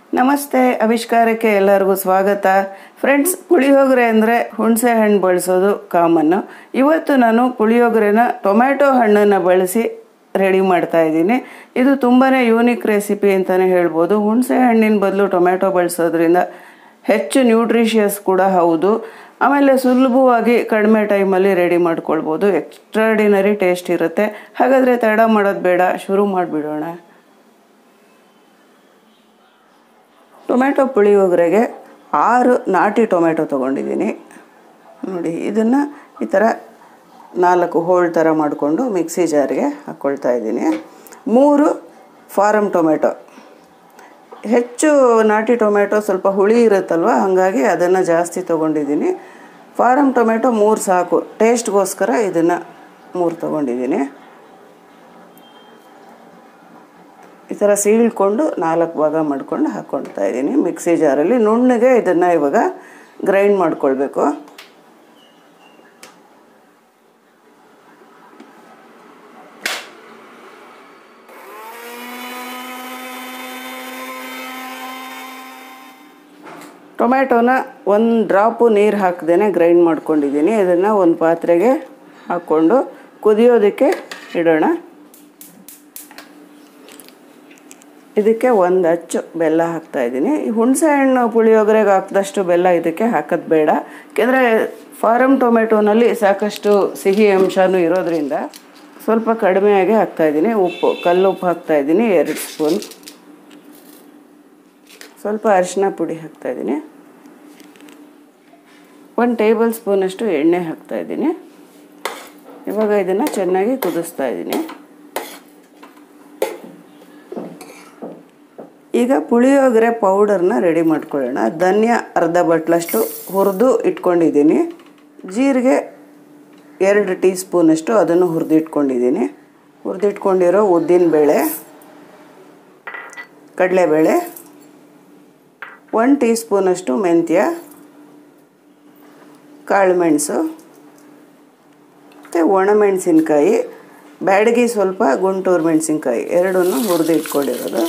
ನಮಸ್ತೆ ಆವಿಷ್ಕಾರಕ್ಕೆ ಎಲ್ಲರಿಗೂ ಸ್ವಾಗತ ಫ್ರೆಂಡ್ಸ್ ಪುಳಿಯೋಗರೆ ಅಂದರೆ ಹುಣಸೆ ಹಣ್ಣು ಬಳಸೋದು ಕಾಮನ್ನು ಇವತ್ತು ನಾನು ಪುಳಿಯೋಗರೆನ ಟೊಮ್ಯಾಟೊ ಹಣ್ಣನ್ನು ಬಳಸಿ ರೆಡಿ ಮಾಡ್ತಾ ಇದ್ದೀನಿ ಇದು ತುಂಬಾ ಯೂನಿಕ್ ರೆಸಿಪಿ ಅಂತಲೇ ಹೇಳ್ಬೋದು ಹುಣಸೆ ಹಣ್ಣಿನ ಬದಲು ಟೊಮ್ಯಾಟೊ ಬಳಸೋದ್ರಿಂದ ಹೆಚ್ಚು ನ್ಯೂಟ್ರಿಷಿಯಸ್ ಕೂಡ ಹೌದು ಆಮೇಲೆ ಸುಲಭವಾಗಿ ಕಡಿಮೆ ಟೈಮಲ್ಲಿ ರೆಡಿ ಮಾಡ್ಕೊಳ್ಬೋದು ಎಕ್ಸ್ಟ್ರಾಡಿನರಿ ಟೇಸ್ಟ್ ಇರುತ್ತೆ ಹಾಗಾದರೆ ತಡ ಮಾಡೋದು ಬೇಡ ಶುರು ಮಾಡಿಬಿಡೋಣ ಟೊಮ್ಯಾಟೊ ಪುಳಿಯೋಗರೆಗೆ ಆರು ನಾಟಿ ಟೊಮ್ಯಾಟೊ ತೊಗೊಂಡಿದ್ದೀನಿ ನೋಡಿ ಇದನ್ನು ಈ ಥರ ನಾಲ್ಕು ಹೋಳ್ ಥರ ಮಾಡಿಕೊಂಡು ಮಿಕ್ಸಿ ಜಾರ್ಗೆ ಹಾಕ್ಕೊಳ್ತಾ ಇದ್ದೀನಿ ಮೂರು ಫಾರಮ್ ಟೊಮೆಟೊ ಹೆಚ್ಚು ನಾಟಿ ಟೊಮೆಟೊ ಸ್ವಲ್ಪ ಹುಳಿ ಇರುತ್ತಲ್ವ ಹಾಗಾಗಿ ಅದನ್ನು ಜಾಸ್ತಿ ತೊಗೊಂಡಿದ್ದೀನಿ ಫಾರಮ್ ಟೊಮೆಟೊ ಮೂರು ಸಾಕು ಟೇಸ್ಟ್ಗೋಸ್ಕರ ಇದನ್ನು ಮೂರು ತೊಗೊಂಡಿದ್ದೀನಿ ಈ ಥರ ಸೀಳ್ಕೊಂಡು ನಾಲ್ಕು ಭಾಗ ಮಾಡ್ಕೊಂಡು ಹಾಕ್ಕೊಳ್ತಾ ಇದ್ದೀನಿ ಮಿಕ್ಸಿ ಜಾರಲ್ಲಿ ನುಣ್ಣಗೆ ಇದನ್ನು ಇವಾಗ ಗ್ರೈಂಡ್ ಮಾಡ್ಕೊಳ್ಬೇಕು ಟೊಮ್ಯಾಟೊನ ಒಂದು ಡ್ರಾಪು ನೀರು ಹಾಕ್ದೇ ಗ್ರೈಂಡ್ ಮಾಡ್ಕೊಂಡಿದ್ದೀನಿ ಇದನ್ನು ಒಂದು ಪಾತ್ರೆಗೆ ಹಾಕ್ಕೊಂಡು ಕುದಿಯೋದಕ್ಕೆ ಇಡೋಣ ಇದಕ್ಕೆ ಒಂದು ಅಚ್ಚು ಬೆಲ್ಲ ಹಾಕ್ತಾ ಇದ್ದೀನಿ ಈ ಹುಣಸೆ ಹಣ್ಣು ಪುಳಿಯೋಗರೆಗೆ ಹಾಕಿದಷ್ಟು ಬೆಲ್ಲ ಇದಕ್ಕೆ ಹಾಕೋದು ಬೇಡ ಯಾಕೆಂದರೆ ಫಾರಮ್ ಟೊಮೆಟೊನಲ್ಲಿ ಸಾಕಷ್ಟು ಸಿಹಿ ಅಂಶನೂ ಇರೋದ್ರಿಂದ ಸ್ವಲ್ಪ ಕಡಿಮೆಯಾಗಿ ಹಾಕ್ತಾಯಿದ್ದೀನಿ ಉಪ್ಪು ಕಲ್ಲುಪ್ಪು ಹಾಕ್ತಾಯಿದ್ದೀನಿ ಎರಡು ಸ್ಪೂನ್ ಸ್ವಲ್ಪ ಅರಿಶಿನ ಪುಡಿ ಹಾಕ್ತಾಯಿದ್ದೀನಿ ಒಂದು ಟೇಬಲ್ ಸ್ಪೂನಷ್ಟು ಎಣ್ಣೆ ಹಾಕ್ತಾಯಿದ್ದೀನಿ ಇವಾಗ ಇದನ್ನು ಚೆನ್ನಾಗಿ ಕುದಿಸ್ತಾ ಇದ್ದೀನಿ ಈಗ ಪುಳಿಯೋಗರೆ ಪೌಡರ್ನ ರೆಡಿ ಮಾಡ್ಕೊಳ್ಳೋಣ ಧನ್ಯ ಅರ್ಧ ಬಟ್ಲಷ್ಟು ಹುರಿದು ಇಟ್ಕೊಂಡಿದ್ದೀನಿ ಜೀರಿಗೆ ಎರಡು ಟೀ ಸ್ಪೂನಷ್ಟು ಅದನ್ನು ಹುರಿದು ಇಟ್ಕೊಂಡಿದ್ದೀನಿ ಹುರಿದಿಟ್ಕೊಂಡಿರೋ ಉದ್ದಿನಬೇಳೆ ಕಡಲೆಬೇಳೆ ಒನ್ ಟೀ ಸ್ಪೂನಷ್ಟು ಮೆಂತ್ಯ ಕಾಳುಮೆಣಸು ಮತ್ತು ಒಣಮೆಣಸಿನ್ಕಾಯಿ ಬ್ಯಾಡಗಿ ಸ್ವಲ್ಪ ಗುಂಟೂರು ಮೆಣಸಿನ್ಕಾಯಿ ಎರಡನ್ನೂ ಹುರಿದು ಇಟ್ಕೊಂಡಿರೋದು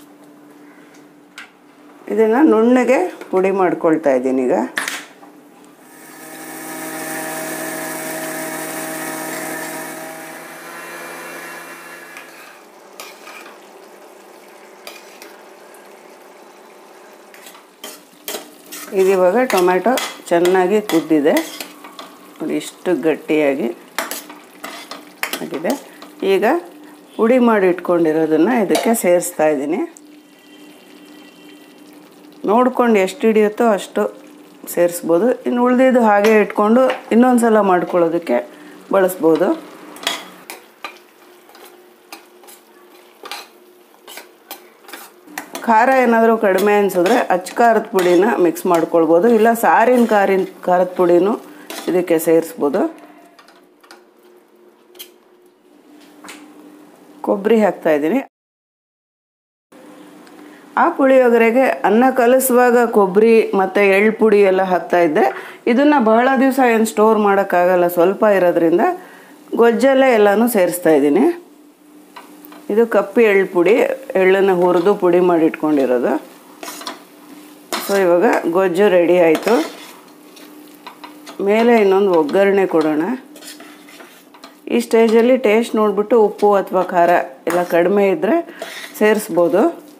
ಇದನ್ನು ನುಣ್ಣಗೆ ಪುಡಿ ಮಾಡ್ಕೊಳ್ತಾ ಇದ್ದೀನಿ ಈಗ ಇದಿವಾಗ ಟೊಮ್ಯಾಟೊ ಚೆನ್ನಾಗಿ ಕುದ್ದಿದೆ ನೋಡಿ ಇಷ್ಟು ಗಟ್ಟಿಯಾಗಿ ಆಗಿದೆ ಈಗ ಪುಡಿ ಮಾಡಿ ಇಟ್ಕೊಂಡಿರೋದನ್ನು ಇದಕ್ಕೆ ಸೇರಿಸ್ತಾ ಇದ್ದೀನಿ ನೋಡ್ಕೊಂಡು ಎಷ್ಟು ಹಿಡಿಯುತ್ತೋ ಅಷ್ಟು ಸೇರಿಸ್ಬೋದು ಇನ್ನು ಉಳಿದಿದ್ದು ಹಾಗೆ ಇಟ್ಕೊಂಡು ಇನ್ನೊಂದು ಸಲ ಮಾಡ್ಕೊಳ್ಳೋದಕ್ಕೆ ಬಳಸ್ಬೋದು ಖಾರ ಏನಾದರೂ ಕಡಿಮೆ ಅನಿಸಿದ್ರೆ ಅಚ್ಚ ಖಾರದ ಪುಡಿನ ಮಿಕ್ಸ್ ಮಾಡ್ಕೊಳ್ಬೋದು ಇಲ್ಲ ಸಾರಿನ ಖಾರಿನ ಖಾರದ ಪುಡಿನೂ ಇದಕ್ಕೆ ಸೇರಿಸ್ಬೋದು ಕೊಬ್ಬರಿ ಹಾಕ್ತಾಯಿದ್ದೀನಿ ಆ ಪುಳಿಯೋಗರೆಗೆ ಅನ್ನ ಕಲಿಸುವಾಗ ಕೊಬ್ಬರಿ ಮತ್ತು ಎಳ್ಳು ಪುಡಿ ಎಲ್ಲ ಹಾಕ್ತಾಯಿದ್ದೆ ಇದನ್ನು ಬಹಳ ದಿವಸ ಏನು ಸ್ಟೋರ್ ಮಾಡೋಕ್ಕಾಗಲ್ಲ ಸ್ವಲ್ಪ ಇರೋದ್ರಿಂದ ಗೊಜ್ಜಲ್ಲೇ ಎಲ್ಲನೂ ಸೇರಿಸ್ತಾ ಇದ್ದೀನಿ ಇದು ಕಪ್ಪು ಎಳ್ಳು ಪುಡಿ ಎಳ್ಳನ್ನು ಹುರಿದು ಪುಡಿ ಮಾಡಿ ಇಟ್ಕೊಂಡಿರೋದು ಸೊ ಇವಾಗ ಗೊಜ್ಜು ರೆಡಿ ಆಯಿತು ಮೇಲೆ ಇನ್ನೊಂದು ಒಗ್ಗರಣೆ ಕೊಡೋಣ ಈ ಸ್ಟೇಜಲ್ಲಿ ಟೇಸ್ಟ್ ನೋಡಿಬಿಟ್ಟು ಉಪ್ಪು ಅಥವಾ ಖಾರ ಎಲ್ಲ ಕಡಿಮೆ ಇದ್ದರೆ ಸೇರಿಸ್ಬೋದು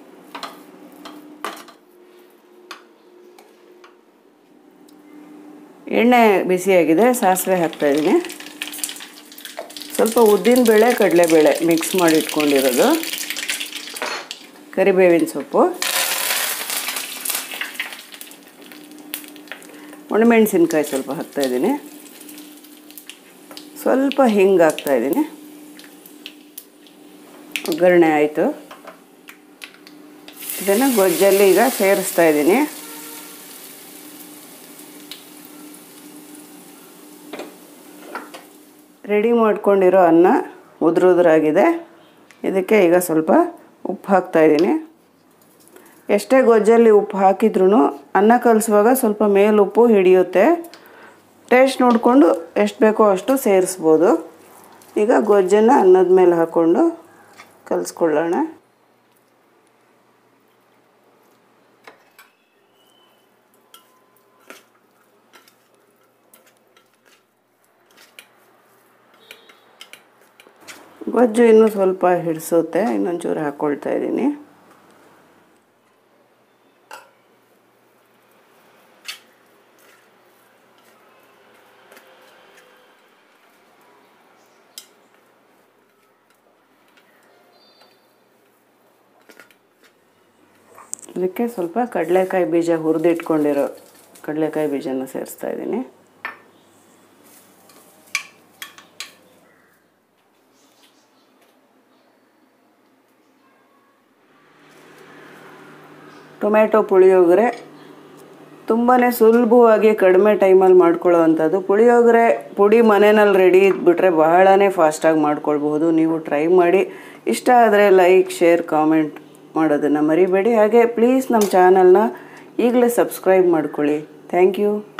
ಎಣ್ಣೆ ಬಿಸಿಯಾಗಿದೆ ಸಾಸಿವೆ ಹಾಕ್ತಾಯಿದ್ದೀನಿ ಸ್ವಲ್ಪ ಉದ್ದಿನಬೇಳೆ ಕಡಲೆಬೇಳೆ ಮಿಕ್ಸ್ ಮಾಡಿ ಇಟ್ಕೊಂಡಿರೋದು ಕರಿಬೇವಿನ ಸೊಪ್ಪು ಒಣಮೆಣಸಿನ್ಕಾಯಿ ಸ್ವಲ್ಪ ಹಾಕ್ತಾಯಿದ್ದೀನಿ ಸ್ವಲ್ಪ ಹಿಂಗೆ ಹಾಕ್ತಾಯಿದ್ದೀನಿ ಒಗ್ಗರಣೆ ಆಯಿತು ಇದನ್ನು ಗೊಜ್ಜಲ್ಲಿ ಈಗ ಸೇರಿಸ್ತಾ ಇದ್ದೀನಿ ರೆಡಿ ಮಾಡ್ಕೊಂಡಿರೋ ಅನ್ನ ಉದುರುದ್ರಾಗಿದೆ ಇದಕ್ಕೆ ಈಗ ಸ್ವಲ್ಪ ಉಪ್ಪು ಹಾಕ್ತಾಯಿದ್ದೀನಿ ಎಷ್ಟೇ ಗೊಜ್ಜಲ್ಲಿ ಉಪ್ಪು ಹಾಕಿದ್ರೂ ಅನ್ನ ಕಲಿಸುವಾಗ ಸ್ವಲ್ಪ ಮೇಲುಪ್ಪು ಹಿಡಿಯುತ್ತೆ ಟೇಸ್ಟ್ ನೋಡಿಕೊಂಡು ಎಷ್ಟು ಬೇಕೋ ಅಷ್ಟು ಸೇರಿಸ್ಬೋದು ಈಗ ಗೊಜ್ಜನ್ನು ಅನ್ನದ ಮೇಲೆ ಹಾಕ್ಕೊಂಡು ಕಲಿಸ್ಕೊಳ್ಳೋಣ ಗೊಜ್ಜು ಇನ್ನೂ ಸ್ವಲ್ಪ ಹಿಡಿಸುತ್ತೆ ಇನ್ನೊಂಚೂರು ಹಾಕ್ಕೊಳ್ತಾ ಇದ್ದೀನಿ ಇದಕ್ಕೆ ಸ್ವಲ್ಪ ಕಡಲೆಕಾಯಿ ಬೀಜ ಹುರಿದಿಟ್ಕೊಂಡಿರೋ ಕಡಲೆಕಾಯಿ ಬೀಜನ ಸೇರಿಸ್ತಾ ಇದ್ದೀನಿ ಟೊಮ್ಯಾಟೊ ಪುಳಿಯೋಗರೆ ತುಂಬಾ ಸುಲಭವಾಗಿ ಕಡಿಮೆ ಟೈಮಲ್ಲಿ ಮಾಡ್ಕೊಳ್ಳೋ ಅಂಥದ್ದು ಪುಳಿಯೋಗರೆ ಪುಡಿ ಮನೆಯಲ್ಲಿ ರೆಡಿ ಇದ್ಬಿಟ್ರೆ ಬಹಳನೇ ಫಾಸ್ಟಾಗಿ ಮಾಡ್ಕೊಳ್ಬಹುದು ನೀವು ಟ್ರೈ ಮಾಡಿ ಇಷ್ಟ ಆದರೆ ಲೈಕ್ ಶೇರ್ ಕಾಮೆಂಟ್ ಮಾಡೋದನ್ನು ಮರಿಬೇಡಿ ಹಾಗೆ ಪ್ಲೀಸ್ ನಮ್ಮ ಚಾನಲ್ನ ಈಗಲೇ ಸಬ್ಸ್ಕ್ರೈಬ್ ಮಾಡ್ಕೊಳ್ಳಿ ಥ್ಯಾಂಕ್ ಯು